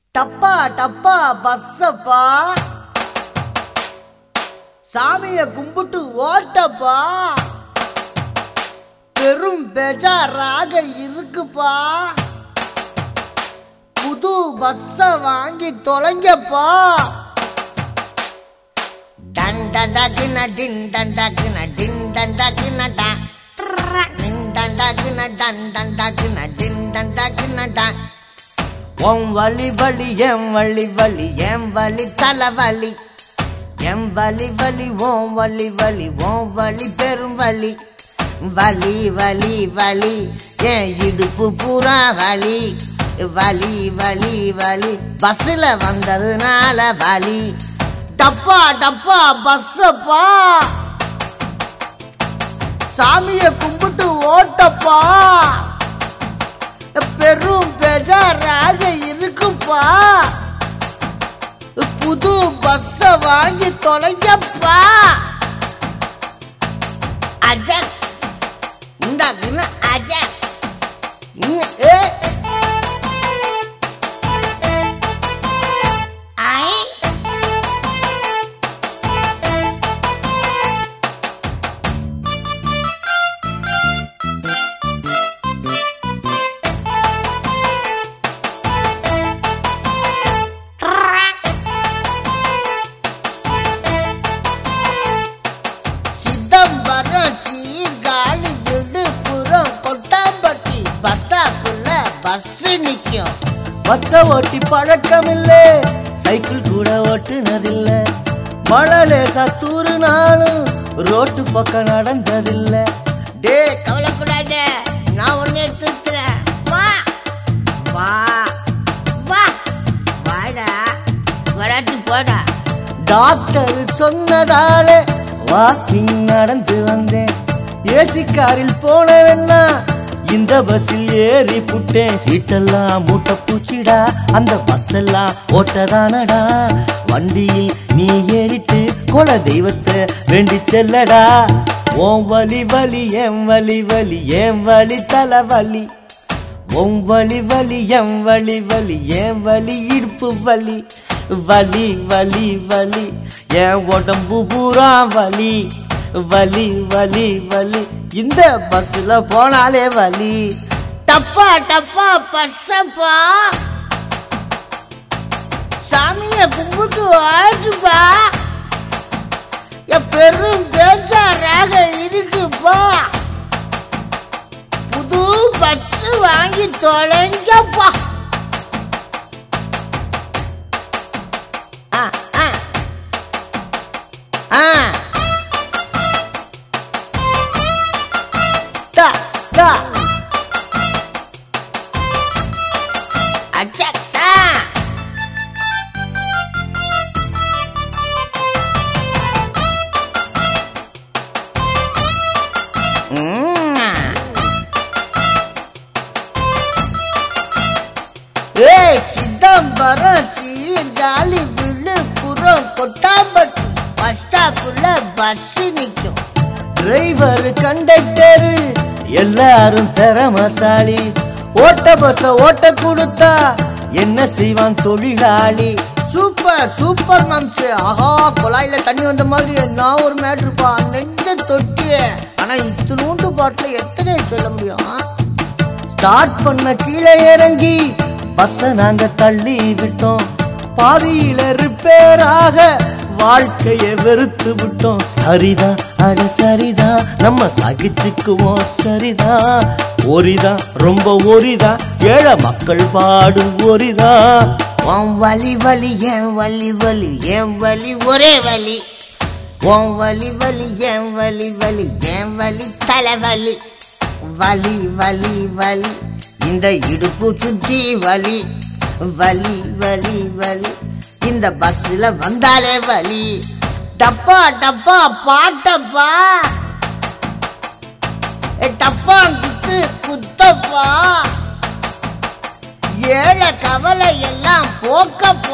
டப்பா டப்பா பஸ்ஸப்பா சாமிய கும்பிட்டு ஓட்டப்பா பெரும் பெஜாராக இருக்குப்பா புது பஸ்ஸ வாங்கி தொலைங்கப்பா டன் டன் டக்கின டின் டன் டக்கின டின் டன் டக்கின டா டின் டன் டக்கின டன் டன் டக்கின டின் டன் டக்கின டா உன் வலி வலி என் வலி வலி என் வலி தலைவலி என் வலி வலி ஓம் வலி வலி ஓம் வலி பெரும் வலி வலி வலி வலி என் இடுப்பு பூரா வலி வலி வலி வலி பஸ்ஸில் வந்ததுனால வலி டப்பா டப்பா பஸ்ஸப்பா சாமிய கும்பிட்டு ஓட்டப்பா பெரும் பெஜாராக இருக்குப்பா புது பஸ்ஸ வாங்கி தொலைங்கப்பா அஜர் இந்த அஜர் ம், ஏ. ஐ. சிதம்பரம் சீர்காழி விழுப்புரம் கொட்டாம்பட்டி பஸ்டாப்புல பஸ் நிக்கும் பஸ்ஸ ஓட்டி பழக்கமில்லை சைக்கிள் கூட ஓட்டுனதில்ல மழை லேசா தூறுனாலும் ரோட்டு பக்கம் நடந்ததில்ல டே கவலைப்படாத நான் உன்னை திருத்துறேன் வா வா வா வாடா வராட்டி போடா டாக்டர் சொன்னதாலே வாக்கிங் நடந்து வந்தேன் ஏசி காரில் போனவென்னா இந்த பஸ்ஸில் ஏறி புட்டேன் சீட்டெல்லாம் மூட்டை பூச்சிடா அந்த பஸ் எல்லாம் ஓட்டதானடா வண்டியில் நீ ஏறிட்டு குல தெய்வத்தை வேண்டி செல்லடா ஓம் வலி வலி என் வலி வலி என் வலி தலை வலி உன் வலி வலி என் வலி வலி என் வலி இடுப்பு வலி வலி வலி வலி என் உடம்பு பூரா வலி வலி வலி வலி இந்த பஸ்ல போனாலே வலி டப்பா டப்பா பஸ்ஸப்பா சாமிய கும்பிட்டு ஆடுப்பா என் பெரும் பேச்சாராக இருக்குப்பா புது பஸ் வாங்கி தொலைங்கப்பா ஆ ஆ ஆ டா டா அச்சக்கா ஏய் சிதம்பரம் சீர்காழி விழுப்புரம் கொட்டாம்பட்டி பஸ் ஸ்டாப்புல பஸ் நிற்கும் டிரைவர் கண்டக்டரு எல்லாரும் திறமசாலி ஓட்ட பஸ்ஸ ஓட்ட கொடுத்தா என்ன செய்வான் தொழிலாளி சூப்பர் சூப்பர் மாம்ஸ் ஆஹா குழாயில தண்ணி வந்த மாதிரி நான் ஒரு மேட்ருப்பா நெஞ்ச தொட்டிய ஆனா இத்தினூண்டு பாட்டில் எத்தனை சொல்ல முடியும் ஆ? ஸ்டார்ட் பண்ண கீழே இறங்கி பஸ்ஸ நாங்க தள்ளி விட்டோம் பாதியில ரிப்பேர் ஆக வாழ்க்கைய வெறுத்து விட்டோம் சரிதான் அட சரிதான் நம்ம சகிச்சுக்குவோம் சரிதான் ஒரிதான் ரொம்ப ஒரிதான் ஏழை மக்கள் பாடும் ஒரிதான் உன் வலி வலி என் வலி வலி என் வலி ஒரே வலி உன் வலி வலி என் வலி வலி என் வலி தலைவலி வலி வலி வலி இந்த இடுப்பு சுத்தி வலி வலி வலி வலி இந்த பஸ்ல வந்தாலே வலி டப்பா டப்பா பாட்டப்பா ஏ, டப்பா குத்து குத்தப்பா ஏழை கவலை எல்லாம் போக்கப்பா